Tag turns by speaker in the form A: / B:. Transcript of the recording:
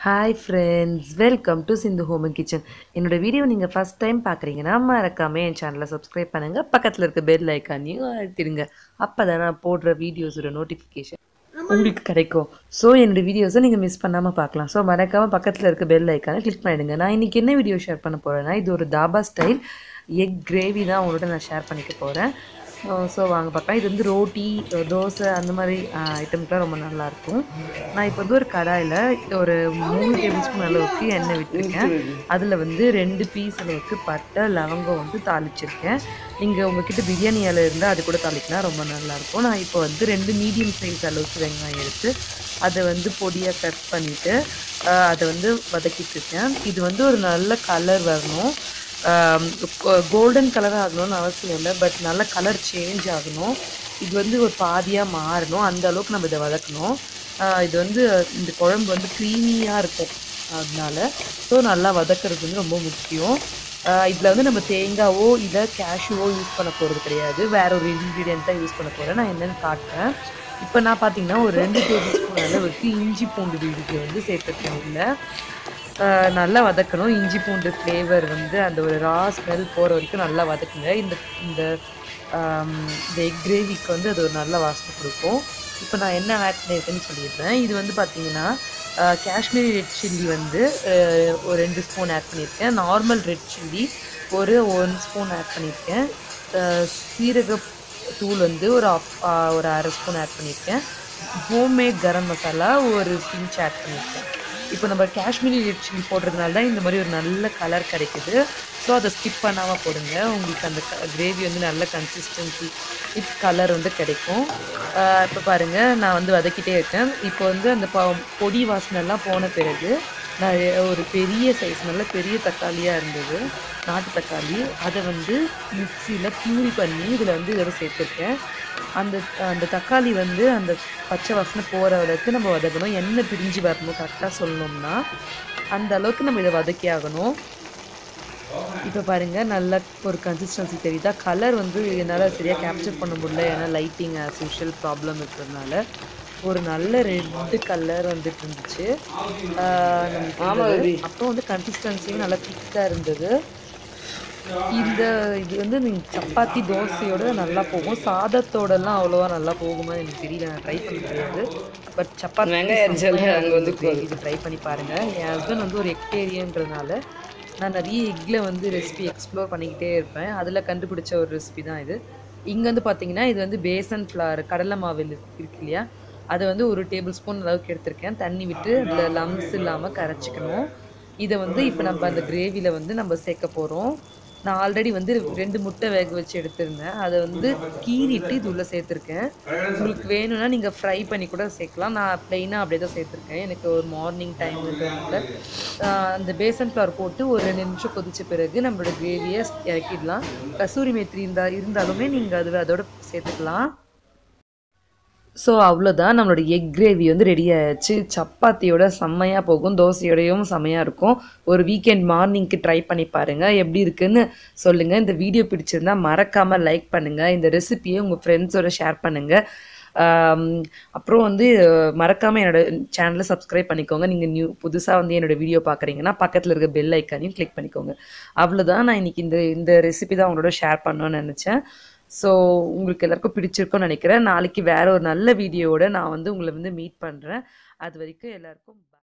A: hi friends welcome to Sindhu home and kitchen என்னோட video நீங்கள் first time பார்க்குறீங்கன்னா மறக்காம என் சேனலை சப்ஸ்கிரைப் பண்ணுங்கள் பக்கத்தில் இருக்க பெல் ஐக்கானையும் அழுத்திடுங்க அப்போ தான் நான் போடுற வீடியோஸோட நோட்டிஃபிகேஷன் உங்களுக்கு கிடைக்கும் ஸோ என்னோட வீடியோஸை நீங்கள் மிஸ் பண்ணாமல் பார்க்கலாம் ஸோ மறக்காமல் பக்கத்தில் இருக்க பெல் ஐக்கானை கிளிக் பண்ணிடுங்க நான் இன்றைக்கி என்ன வீடியோ ஷேர் பண்ண போகிறேன்னா இது ஒரு தாபா ஸ்டைல் எக் கிரேவி தான் உங்களோட நான் ஷேர் பண்ணிக்க போகிறேன் ஸோ வாங்க பார்க்கலாம் இது வந்து ரோட்டி தோசை அந்த மாதிரி ஐட்டம்க்குலாம் ரொம்ப நல்லாயிருக்கும் நான் இப்போ வந்து ஒரு கடாயில் ஒரு மூணு டேபிள் ஸ்பூன் அளவுக்கு எண்ணெய் விட்டுருக்கேன் அதில் வந்து ரெண்டு பீஸ் அளவுக்கு பட்டை லவங்கம் வந்து தாளிச்சிருக்கேன் நீங்கள் உங்ககிட்ட பிரியாணி இலை இருந்தால் அது கூட தாளிக்கலாம் ரொம்ப நல்லாயிருக்கும் நான் இப்போ வந்து ரெண்டு மீடியம் சைஸ் அளவுக்கு வெங்காயம் எடுத்து அதை வந்து பொடியாக கட் பண்ணிவிட்டு அதை வந்து வதக்கிட்டு இருக்கேன் இது வந்து ஒரு நல்ல கலர் வரணும் கோல்டன் கலர் ஆகணும்னு அவசியம் இல்லை பட் நல்ல கலர் சேஞ்ச் ஆகணும் இது வந்து ஒரு பாதியாக மாறணும் அந்த அளவுக்கு நம்ம இதை வதக்கணும் இது வந்து இந்த குழம்பு வந்து க்ரீமியாக இருக்கும் அதனால ஸோ நல்லா வதக்கிறது வந்து ரொம்ப முக்கியம் இதில் வந்து நம்ம தேங்காவோ இல்லை கேஷ்யூவோ யூஸ் பண்ண போகிறது கிடையாது வேற ஒரு இன்க்ரீடியன்ட் தான் யூஸ் பண்ண போகிறேன் நான் என்னென்னு காட்டுறேன் இப்போ நான் பார்த்தீங்கன்னா ஒரு ரெண்டு டேபிள் ஸ்பூன் அளவுக்கு இஞ்சி பூண்டு விழுது வந்து சேர்த்துருக்கேன் உள்ள நல்லா வதக்கணும் இஞ்சி பூண்டு ஃப்ளேவர் வந்து அந்த ஒரு ரா ஸ்மெல் போகிற வரைக்கும் நல்லா வதக்குங்க இந்த இந்த இந்த எக் கிரேவிக்கு வந்து அது ஒரு நல்ல வாசனை கொடுக்கும் இப்போ நான் என்ன ஆட் பண்ணியிருக்கேன்னு சொல்லியிருந்தேன் இது வந்து பார்த்தீங்கன்னா காஷ்மீரி ரெட் சில்லி வந்து ஒரு ரெண்டு ஸ்பூன் ஆட் பண்ணியிருக்கேன் நார்மல் ரெட் சில்லி ஒரு ஒன் ஸ்பூன் ஆட் பண்ணியிருக்கேன் சீரக தூள் வந்து ஒரு ஒரு அரை ஸ்பூன் ஆட் பண்ணியிருக்கேன் ஹோம்மேட் கரம் மசாலா ஒரு பிஞ்ச் ஆட் பண்ணியிருக்கேன் இப்போ நம்ம காஷ்மீரி ரெட் சில்லி போடுறதுனால தான் இந்த மாதிரி ஒரு நல்ல கலர் கிடைக்குது ஸோ அதை ஸ்கிப் பண்ணாமல் போடுங்க உங்களுக்கு அந்த கிரேவி வந்து நல்ல கன்சிஸ்டன்சி வித் கலர் வந்து கிடைக்கும் இப்போ பாருங்கள் நான் வந்து வதக்கிட்டே இருக்கேன் இப்போ வந்து அந்த பொடி வாசனைலாம் போன பிறகு நான் ஒரு பெரிய சைஸ் நல்ல பெரிய தக்காளியாக இருந்தது நாட்டு தக்காளி அதை வந்து மிக்சியில் பியூரி பண்ணி இதில் வந்து இதோட சேர்த்துருக்கேன் அந்த அந்த தக்காளி வந்து அந்த பச்சை வாசனை போகிற அளவுக்கு நம்ம வதக்கணும் எண்ணெய் பிரிஞ்சு வரணும் கரெக்டாக சொல்லணும்னா அந்த அளவுக்கு நம்ம இதை வதக்கி ஆகணும் இப்போ பாருங்கள் நல்ல ஒரு கன்சிஸ்டன்சி தெரியுதா கலர் வந்து என்னால் சரியாக கேப்சர் பண்ண முடியல ஏன்னா லைட்டிங் ஆஸ் யூஷுவல் ப்ராப்ளம் இருக்கிறதுனால ஒரு நல்ல ரெட்டு கலர் வந்துட்டு இருந்துச்சு அப்புறம் வந்து கன்சிஸ்டன்சியும் நல்லா திக்காக இருந்தது இந்த இது வந்து நீங்கள் சப்பாத்தி தோசையோட நல்லா போகும் சாதத்தோடலாம் அவ்வளோவா நல்லா போகுமா எனக்கு தெரியல நான் ட்ரை பண்ண முடியாது பட் சப்பாத்தி அங்கே வந்து இது ட்ரை பண்ணி பாருங்கள் என் ஹஸ்பண்ட் வந்து ஒரு எக்டேரியன்றதுனால நான் நிறைய எக்கில் வந்து ரெசிபி எக்ஸ்ப்ளோர் பண்ணிக்கிட்டே இருப்பேன் அதில் கண்டுபிடிச்ச ஒரு ரெசிபி தான் இது இங்கே வந்து பார்த்தீங்கன்னா இது வந்து பேசன் ஃப்ளார் கடலை மாவு இருக்கு இல்லையா அதை வந்து ஒரு டேபிள் ஸ்பூன் அளவுக்கு எடுத்திருக்கேன் தண்ணி விட்டு அதில் லம்ஸ் இல்லாமல் கரைச்சிக்கணும் இதை வந்து இப்போ நம்ம அந்த கிரேவியில் வந்து நம்ம சேர்க்க போகிறோம் நான் ஆல்ரெடி வந்து ரெண்டு முட்டை வேக வச்சு எடுத்திருந்தேன் அதை வந்து கீறிட்டு இது உள்ளே சேர்த்துருக்கேன் உங்களுக்கு வேணும்னா நீங்கள் ஃப்ரை பண்ணி கூட சேர்க்கலாம் நான் ப்ளைனாக அப்படியே தான் சேர்த்துருக்கேன் எனக்கு ஒரு மார்னிங் டைம் இருக்கிறதுனால அந்த பேசன் ஃப்ளவர் போட்டு ஒரு ரெண்டு நிமிஷம் கொதிச்ச பிறகு நம்மளோட கிரேவியை இறக்கிடலாம் கசூரி மேத்ரி இருந்தால் இருந்தாலுமே நீங்கள் அதில் அதோட சேர்த்துக்கலாம் ஸோ அவ்வளோதான் நம்மளோட எக் கிரேவி வந்து ரெடி ஆயாச்சு சப்பாத்தியோட செம்மையாக போகும் தோசையோடையும் செம்மையாக இருக்கும் ஒரு வீக்கெண்ட் மார்னிங்க்கு ட்ரை பண்ணி பாருங்கள் எப்படி இருக்குன்னு சொல்லுங்கள் இந்த வீடியோ பிடிச்சிருந்தா மறக்காமல் லைக் பண்ணுங்கள் இந்த ரெசிப்பியை உங்கள் ஃப்ரெண்ட்ஸோட ஷேர் பண்ணுங்கள் அப்புறம் வந்து மறக்காமல் என்னோடய சேனலை சப்ஸ்கிரைப் பண்ணிக்கோங்க நீங்கள் நியூ புதுசாக வந்து என்னோடய வீடியோ பார்க்குறீங்கன்னா பக்கத்தில் இருக்க பெல் ஐக்கானையும் கிளிக் பண்ணிக்கோங்க அவ்வளோதான் நான் இன்றைக்கி இந்த இந்த ரெசிபி தான் உங்களோட ஷேர் பண்ணணும்னு நினச்சேன் ஸோ உங்களுக்கு எல்லாருக்கும் பிடிச்சிருக்கும்னு நினைக்கிறேன் நாளைக்கு வேற ஒரு நல்ல வீடியோவோட நான் வந்து உங்களை வந்து மீட் பண்ணுறேன் அது வரைக்கும் எல்லாருக்கும்